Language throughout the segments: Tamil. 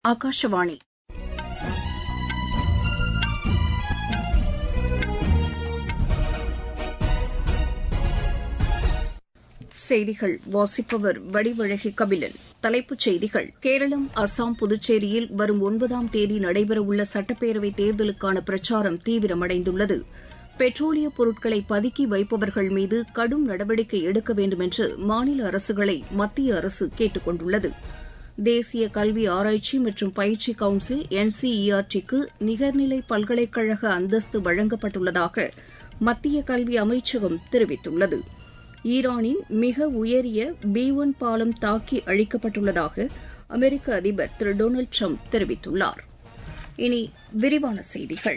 ஆகாஷவாணி செய்திகள் வாசிப்பவர் வடிவழகி கபிலன் தலைப்புச் செய்திகள் கேரளம் அஸ்ஸாம் புதுச்சேரியில் வரும் ஒன்பதாம் தேதி நடைபெறவுள்ள சட்டப்பேரவைத் தேர்தலுக்கான பிரச்சாரம் தீவிரமடைந்துள்ளது பெட்ரோலிய பொருட்களை பதுக்கி வைப்பவர்கள் மீது கடும் நடவடிக்கை எடுக்க வேண்டுமென்று மாநில அரசுகளை மத்திய அரசு கேட்டுக் கொண்டுள்ளது தேசிய கல்வி ஆராய்ச்சி மற்றும் பயிற்சி கவுன்சில் என்சிஇஆர்டிக்கு நிகர்நிலை பல்கலைக்கழக அந்தஸ்து வழங்கப்பட்டுள்ளதாக மத்திய கல்வி அமைச்சகம் தெரிவித்துள்ளது ஈரானின் மிக உயரிய பி ஒன் பாலம் தாக்கி அழிக்கப்பட்டுள்ளதாக அமெரிக்க அதிபர் திரு டொனால்டு ட்ரம்ப் தெரிவித்துள்ளார் இனி விரிவான செய்திகள்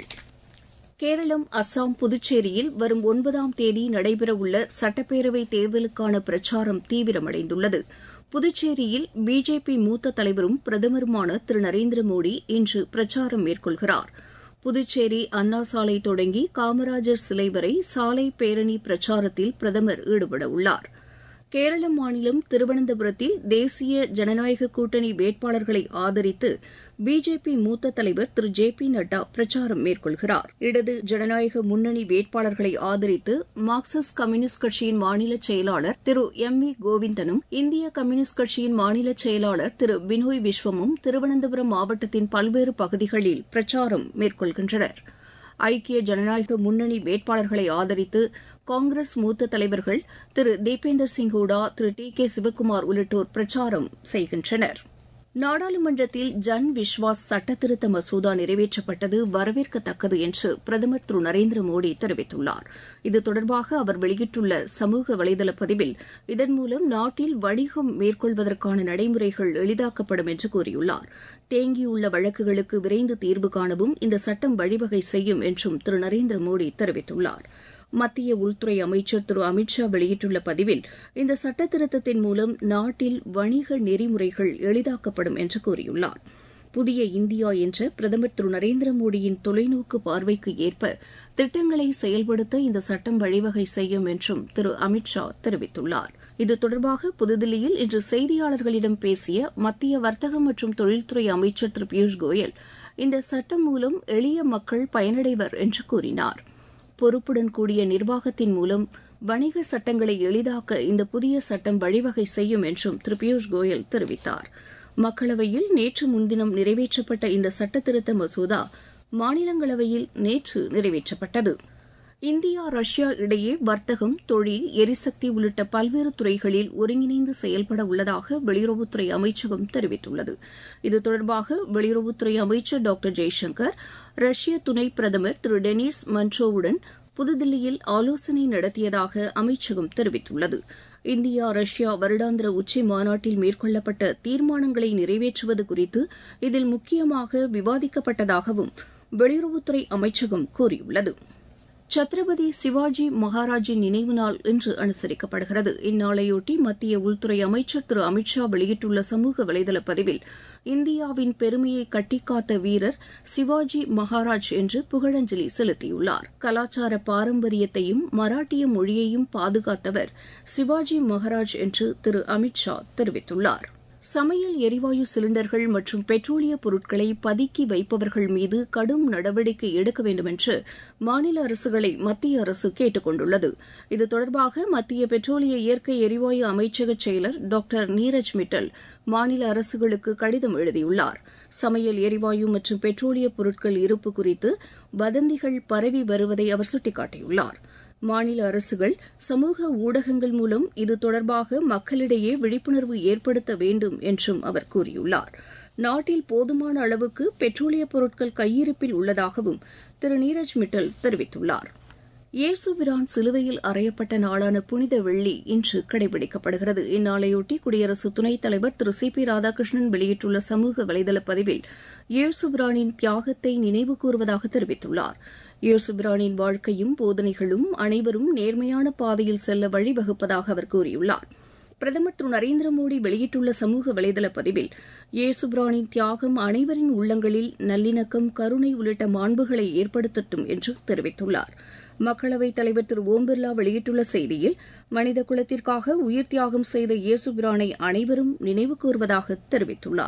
கேரளம் அஸ்ஸாம் புதுச்சேரியில் வரும் ஒன்பதாம் தேதி நடைபெறவுள்ள சட்டப்பேரவைத் தேர்தலுக்கான பிரச்சாரம் தீவிரமடைந்துள்ளது புதுச்சேரியில் பிஜேபி மூத்த தலைவரும் பிரதமருமான திரு நரேந்திர மோடி இன்று பிரச்சாரம் மேற்கொள்கிறார் புதுச்சேரி அண்ணா சாலை தொடங்கி காமராஜர் சிலை வரை சாலை பேரணி பிரச்சாரத்தில் பிரதமர் ஈடுபடவுள்ளார் கேரள மாநிலம் திருவனந்தபுரத்தில் தேசிய ஜனநாயக கூட்டணி வேட்பாளர்களை ஆதரித்து பிஜேபி மூத்த தலைவர் திரு ஜே பி நட்டா பிரச்சாரம் மேற்கொள்கிறார் இடது ஜனநாயக முன்னணி வேட்பாளர்களை ஆதரித்து மார்க்சிஸ்ட் கம்யூனிஸ்ட் கட்சியின் மாநில செயலாளர் திரு எம் வி கோவிந்தனும் இந்திய கம்யூனிஸ்ட் கட்சியின் மாநில செயலாளர் திரு பினோய் விஸ்வமும் திருவனந்தபுரம் மாவட்டத்தின் பல்வேறு பகுதிகளில் பிரச்சாரம் மேற்கொள்கின்றனர் ஐக்கிய ஜனநாயக முன்னணி வேட்பாளர்களை ஆதரித்து காங்கிரஸ் மூத்த தலைவர்கள் திரு தீபேந்தர் சிங் ஹூடா திரு டி கே சிவக்குமார் உள்ளிட்டோர் பிரச்சாரம் செய்கின்றனர் நாடாளுமன்றத்தில் ஜன் விஸ்வாஸ் சட்டத்திருத்த மசோதா நிறைவேற்றப்பட்டது வரவேற்கத்தக்கது என்று பிரதமர் திரு நரேந்திர மோடி தெரிவித்துள்ளார் இது தொடர்பாக அவர் வெளியிட்டுள்ள சமூக வலைதள பதிவில் இதன் மூலம் நாட்டில் வணிகம் மேற்கொள்வதற்கான நடைமுறைகள் எளிதாக்கப்படும் என்று கூறியுள்ளார் தேங்கியுள்ள வழக்குகளுக்கு விரைந்து தீர்வு காணவும் இந்த சட்டம் வழிவகை செய்யும் என்றும் திரு நரேந்திர மோடி தெரிவித்துள்ளார் மத்திய உள்துறை அமைச்சர் திரு அமித் ஷா வெளியிட்டுள்ள பதிவில் இந்த சட்டத்திருத்தத்தின் மூலம் நாட்டில் வணிக நெறிமுறைகள் எளிதாக்கப்படும் என்று கூறியுள்ளார் புதிய இந்தியா என்ற பிரதமர் திரு நரேந்திர மோடியின் தொலைநோக்கு பார்வைக்கு ஏற்ப திட்டங்களை செயல்படுத்த இந்த சட்டம் வழிவகை செய்யும் என்றும் திரு அமித் ஷா தெரிவித்துள்ளார் இது தொடர்பாக புதுதில்லியில் இன்று செய்தியாளர்களிடம் பேசிய மத்திய வர்த்தகம் மற்றும் தொழில்துறை அமைச்சர் திரு பியூஷ் கோயல் இந்த சட்டம் மூலம் எளிய மக்கள் பயனடைவர் என்று கூறினாா் பொறுப்புடன் கூடிய நிர்வாகத்தின் மூலம் வணிக சட்டங்களை எளிதாக்க இந்த புதிய சட்டம் வழிவகை செய்யும் என்றும் திரு பியூஷ் கோயல் தெரிவித்தார் மக்களவையில் நேற்று முன்தினம் நிறைவேற்றப்பட்ட இந்த சட்டத்திருத்த மசோதா மாநிலங்களவையில் நேற்று நிறைவேற்றப்பட்டது இந்தியா ரஷ்யா இடையே வர்த்தகம் தொழில் எரிசக்தி உள்ளிட்ட பல்வேறு துறைகளில் ஒருங்கிணைந்து செயல்பட உள்ளதாக வெளியுறவுத்துறை அமைச்சகம் தெரிவித்துள்ளது இது தொடர்பாக வெளியுறவுத்துறை அமைச்சர் டாக்டர் ஜெய்சங்கர் ரஷ்ய துணை பிரதமர் திரு டெனிஸ் மன்ட்ரோவுடன் புதுதில்லியில் ஆலோசனை நடத்தியதாக அமைச்சகம் தெரிவித்துள்ளது இந்தியா ரஷ்யா வருடாந்திர உச்சி மாநாட்டில் மேற்கொள்ளப்பட்ட தீர்மானங்களை நிறைவேற்றுவது குறித்து இதில் முக்கியமாக விவாதிக்கப்பட்டதாகவும் வெளியுறவுத்துறை அமைச்சகம் கூறியுள்ளது சத்ரபதி சிவாஜி மகாராஜின் நினைவு நாள் இன்று அனுசரிக்கப்படுகிறது இந்நாளையொட்டி மத்திய உள்துறை அமைச்சர் திரு அமித் ஷா வெளியிட்டுள்ள சமூக வலைதள பதிவில் இந்தியாவின் பெருமையை கட்டிக்காத்த வீரர் சிவாஜி மகாராஜ் என்று புகழஞ்சலி செலுத்தியுள்ளார் கலாச்சார பாரம்பரியத்தையும் மராட்டிய மொழியையும் பாதுகாத்தவர் சிவாஜி மகாராஜ் என்று திரு அமித் ஷா தெரிவித்துள்ளார் சமையல் எரிவாயு சிலிண்டர்கள் மற்றும் பெட்ரோலிய பொருட்களை பதுக்கி வைப்பவர்கள் மீது கடும் நடவடிக்கை எடுக்க வேண்டுமென்று மாநில அரசுகளை மத்திய அரசு கேட்டுக் கொண்டுள்ளது இது தொடர்பாக மத்திய பெட்ரோலிய இயற்கை எரிவாயு அமைச்சக செயலர் டாக்டர் நீரஜ் மிட்டல் மாநில அரசுகளுக்கு கடிதம் எழுதியுள்ளார் சமையல் எரிவாயு மற்றும் பெட்ரோலிய பொருட்கள் இருப்பு குறித்து வதந்திகள் பரவி வருவதை அவர் சுட்டிக்காட்டியுள்ளார் மாநில அரசுகள் சமூக ஊடகங்கள் மூலம் இது தொடர்பாக மக்களிடையே விழிப்புணர்வு ஏற்படுத்த வேண்டும் என்றும் அவர் கூறியுள்ளார் நாட்டில் போதுமான அளவுக்கு பெட்ரோலிய பொருட்கள் கையிருப்பில் உள்ளதாகவும் திரு நீரஜ் மிட்டல் தெரிவித்துள்ளார் இயேசுபிரான் சிலுவையில் அறையப்பட்ட நாளான புனித வெள்ளி இன்று கடைபிடிக்கப்படுகிறது இந்நாளையொட்டி குடியரசு துணைத் தலைவர் திரு சி பி ராதாகிருஷ்ணன் வெளியிட்டுள்ள சமூக வலைதள பதிவில் இயேசுபிரானின் தியாகத்தை நினைவு கூறுவதாக தெரிவித்துள்ளார் இயேசுபிரானின் வாழ்க்கையும் போதனைகளும் அனைவரும் நேர்மையான பாதையில் செல்ல வழிவகுப்பதாக அவர் கூறியுள்ளார் பிரதமர் திரு நரேந்திர மோடி வெளியிட்டுள்ள சமூக வலைதள பதிவில் இயேசுபிரானின் தியாகம் அனைவரின் உள்ளங்களில் நல்லிணக்கம் கருணை உள்ளிட்ட மாண்புகளை ஏற்படுத்தட்டும் என்று தெரிவித்துள்ளார் மக்களவைத் தலைவர் திரு ஓம் பிர்லா வெளியிட்டுள்ள செய்தியில் மனித குலத்திற்காக உயிர் தியாகம் செய்த இயேசுபிரானை அனைவரும் நினைவு கூறுவதாக தெரிவித்துள்ளார்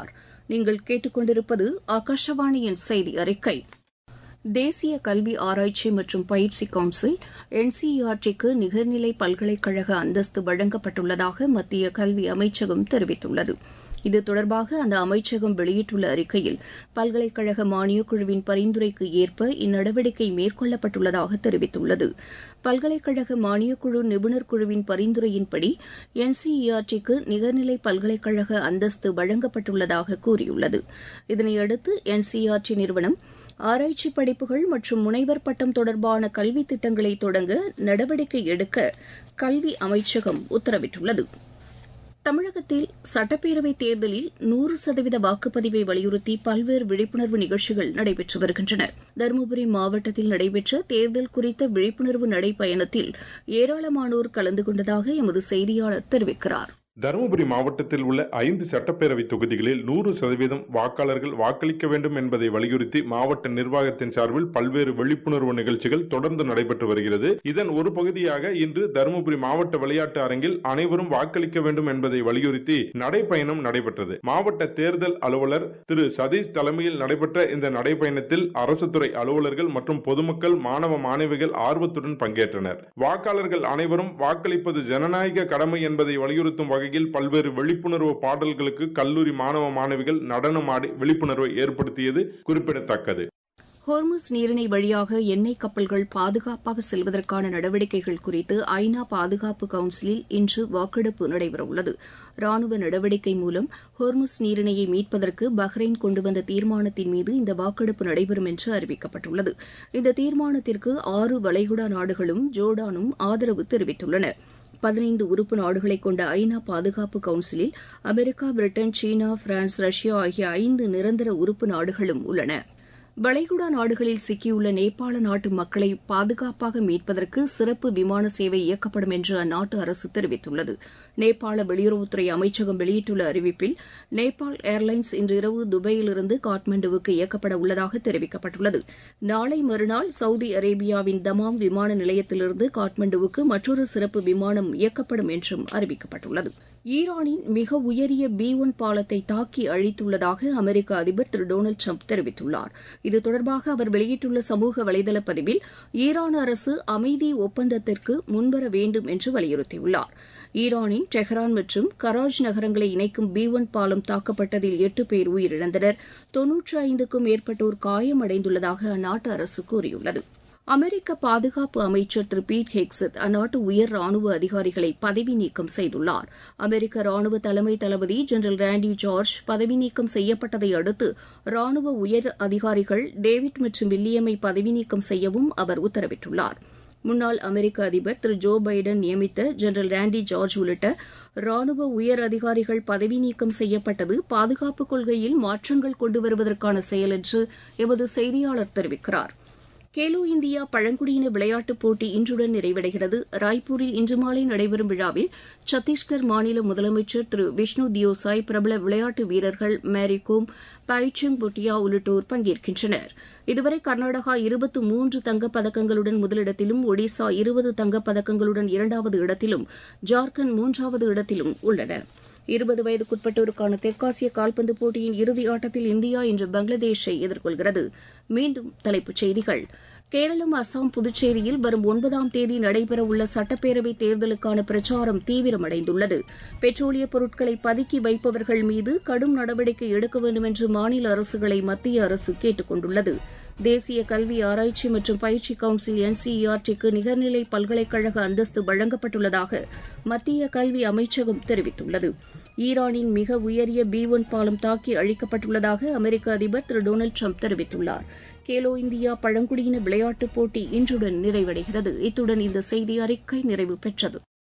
நீங்கள் கேட்டுக்கொண்டிருப்பது ஆகாஷவாணியின் செய்தி அறிக்கை தேசிய கல்வி ஆராய்ச்சி மற்றும் பயிற்சி கவுன்சில் என்சிஇஆர்டிக்கு நிகர்நிலை பல்கலைக்கழக அந்தஸ்து வழங்கப்பட்டுள்ளதாக மத்திய கல்வி அமைச்சகம் தெரிவித்துள்ளது இது தொடர்பாக அந்த அமைச்சகம் வெளியிட்டுள்ள அறிக்கையில் பல்கலைக்கழக மானியக் குழுவின் பரிந்துரைக்கு ஏற்ப இந்நடவடிக்கை மேற்கொள்ளப்பட்டுள்ளதாக தெரிவித்துள்ளது பல்கலைக்கழக மானியக்குழு நிபுணர் குழுவின் பரிந்துரையின்படி என்சிஇஆர்டிக்கு நிகர்நிலை பல்கலைக்கழக அந்தஸ்து வழங்கப்பட்டுள்ளதாக கூறியுள்ளது இதனையடுத்து என்சிஇஆர்டி நிறுவனம் ஆராய்ச்சி படிப்புகள் மற்றும் முனைவர் பட்டம் தொடர்பான கல்வி திட்டங்களை தொடங்க நடவடிக்கை எடுக்க கல்வி அமைச்சகம் உத்தரவிட்டுள்ளது தமிழகத்தில் சட்டப்பேரவைத் தேர்தலில் நூறு சதவீத வாக்குப்பதிவை வலியுறுத்தி பல்வேறு விழிப்புணர்வு நிகழ்ச்சிகள் நடைபெற்று வருகின்றன தருமபுரி மாவட்டத்தில் நடைபெற்ற தேர்தல் குறித்த விழிப்புணர்வு நடைப்பயணத்தில் ஏராளமானோர் கலந்து கொண்டதாக எமது செய்தியாளர் தெரிவிக்கிறார் தருமபுரி மாவட்டத்தில் உள்ள ஐந்து சட்டப்பேரவை தொகுதிகளில் நூறு சதவீதம் வாக்காளர்கள் வாக்களிக்க வேண்டும் என்பதை வலியுறுத்தி மாவட்ட நிர்வாகத்தின் சார்பில் பல்வேறு விழிப்புணர்வு நிகழ்ச்சிகள் தொடர்ந்து நடைபெற்று வருகிறது இதன் ஒரு பகுதியாக இன்று தருமபுரி மாவட்ட விளையாட்டு அரங்கில் அனைவரும் வாக்களிக்க வேண்டும் என்பதை வலியுறுத்தி நடைப்பயணம் நடைபெற்றது மாவட்ட தேர்தல் அலுவலர் திரு சதீஷ் தலைமையில் நடைபெற்ற இந்த நடைப்பயணத்தில் அரசு துறை அலுவலர்கள் மற்றும் பொதுமக்கள் மாணவ மாணவிகள் ஆர்வத்துடன் பங்கேற்றனர் வாக்காளர்கள் அனைவரும் வாக்களிப்பது ஜனநாயக கடமை என்பதை வலியுறுத்தும் வகையில் வகையில் பல்வேறு விழிப்புணர்வு பாடல்களுக்கு கல்லூரி மாணவ மாணவிகள் நடனமாடி விழிப்புணர்வை ஏற்படுத்தியது குறிப்பிடத்தக்கது ஹோர்முஸ் நீரிணை வழியாக எண்ணெய் கப்பல்கள் பாதுகாப்பாக செல்வதற்கான நடவடிக்கைகள் குறித்து ஐநா பாதுகாப்பு கவுன்சிலில் இன்று வாக்கெடுப்பு நடைபெறவுள்ளது ராணுவ நடவடிக்கை மூலம் ஹோர்முஸ் நீரிணையை மீட்பதற்கு பஹ்ரைன் கொண்டு வந்த தீர்மானத்தின் மீது இந்த வாக்கெடுப்பு நடைபெறும் என்று அறிவிக்கப்பட்டுள்ளது இந்த தீர்மானத்திற்கு ஆறு வளைகுடா நாடுகளும் ஜோர்டானும் ஆதரவு தெரிவித்துள்ளன பதினைந்து உறுப்பு நாடுகளை கொண்ட ஐநா பாதுகாப்பு கவுன்சிலில் America Britain China France Russia ஆகிய ஐந்து நிரந்தர உறுப்பு நாடுகளும் உள்ளன வளைகுடா நாடுகளில் சிக்கியுள்ள நேபாள நாட்டு மக்களை பாதுகாப்பாக மீட்பதற்கு சிறப்பு விமான சேவை இயக்கப்படும் என்று அந்நாட்டு அரசு தெரிவித்துள்ளது நேபாள வெளியுறவுத்துறை அமைச்சகம் வெளியிட்டுள்ள அறிவிப்பில் நேபாள் ஏர்லைன்ஸ் இன்றிரவு துபாயிலிருந்து காட்மாண்டுவுக்கு இயக்கப்பட உள்ளதாக தெரிவிக்கப்பட்டுள்ளது நாளை மறுநாள் சவுதி அரேபியாவின் தமாம் விமான நிலையத்திலிருந்து காட்மாண்டுவுக்கு மற்றொரு சிறப்பு விமானம் இயக்கப்படும் என்றும் அறிவிக்கப்பட்டுள்ளது ஈரானின் மிக உயரிய பி ஒன் பாலத்தை தாக்கி அழித்துள்ளதாக அமெரிக்க அதிபர் திரு டொனால்டு ட்ரம்ப் தெரிவித்துள்ளார் இது தொடர்பாக அவர் வெளியிட்டுள்ள சமூக வலைதள பதிவில் ஈரான் அரசு அமைதி ஒப்பந்தத்திற்கு முன்வர வேண்டும் என்று வலியுறுத்தியுள்ளார் ஈரானின் டெஹ்ரான் மற்றும் கராஜ் நகரங்களை இணைக்கும் பி ஒன் பாலம் தாக்கப்பட்டதில் எட்டு பேர் உயிரிழந்தனர் தொன்னூற்று ஐந்துக்கும் மேற்பட்டோர் காயமடைந்துள்ளதாக அந்நாட்டு அரசு கூறியுள்ளது அமெரிக்க பாதுகாப்பு அமைச்சர் திரு பீட் ஹெக்ஸத் அந்நாட்டு உயர் ராணுவ அதிகாரிகளை பதவி நீக்கம் செய்துள்ளார் அமெரிக்க ராணுவ தலைமை தளபதி ஜெனரல் ரேண்டி ஜார்ஜ் பதவி நீக்கம் செய்யப்பட்டதை அடுத்து ராணுவ உயர் அதிகாரிகள் டேவிட் மற்றும் வில்லியமை பதவி நீக்கம் செய்யவும் அவர் உத்தரவிட்டுள்ளார் முன்னாள் அமெரிக்க அதிபர் திரு ஜோ பைடன் நியமித்த ஜெனரல் ரேண்டி ஜார்ஜ் உள்ளிட்ட ராணுவ உயர் அதிகாரிகள் பதவி நீக்கம் செய்யப்பட்டது பாதுகாப்பு கொள்கையில் மாற்றங்கள் கொண்டு வருவதற்கான செயல் என்று எமது செய்தியாளர் தெரிவிக்கிறாா் கேலோ இந்தியா பழங்குடியின விளையாட்டுப் போட்டி இன்றுடன் நிறைவடைகிறது ராய்ப்பூரில் இன்று மாலை நடைபெறும் விழாவில் சத்தீஸ்கர் மாநில முதலமைச்சர் திரு விஷ்ணு தியோசாய் பிரபல விளையாட்டு வீரர்கள் மேரி கோம் பைச்சுங் புட்டியா உள்ளிட்டோர் பங்கேற்கின்றனர் இதுவரை கர்நாடகா இருபத்து மூன்று தங்கப்பதக்கங்களுடன் முதலிடத்திலும் ஒடிசா இருபது தங்கப்பதக்கங்களுடன் இரண்டாவது இடத்திலும் ஜார்க்கண்ட் மூன்றாவது இடத்திலும் உள்ளன இருபது வயதுக்குட்பட்டோருக்கான தெற்காசிய கால்பந்து போட்டியின் இறுதி ஆட்டத்தில் இந்தியா இன்று பங்களாதேஷை எதிர்கொள்கிறது மீண்டும் தலைப்புச் செய்திகள் கேரளம் அசாம் புதுச்சேரியில் வரும் ஒன்பதாம் தேதி நடைபெறவுள்ள சட்டப்பேரவைத் தேர்தலுக்கான பிரச்சாரம் தீவிரமடைந்துள்ளது பெட்ரோலிய பொருட்களை பதுக்கி வைப்பவர்கள் மீது கடும் நடவடிக்கை எடுக்க வேண்டும் என்று மாநில அரசுகளை மத்திய அரசு கேட்டுக் கொண்டுள்ளது தேசிய கல்வி ஆராய்ச்சி மற்றும் பயிற்சி கவுன்சில் என்சிஇஆர்டிக்கு நிகர்நிலை பல்கலைக்கழக அந்தஸ்து வழங்கப்பட்டுள்ளதாக மத்திய கல்வி அமைச்சகம் தெரிவித்துள்ளது ஈரானின் மிக உயரிய பி ஒன் பாலம் தாக்கி அழிக்கப்பட்டுள்ளதாக அமெரிக்க அதிபர் திரு டொனால்டு ட்ரம்ப் தெரிவித்துள்ளார் கேலோ இந்தியா பழங்குடியின விளையாட்டுப் போட்டி இன்றுடன் நிறைவடைகிறது இத்துடன் இந்த செய்தி அறிக்கை நிறைவு பெற்றது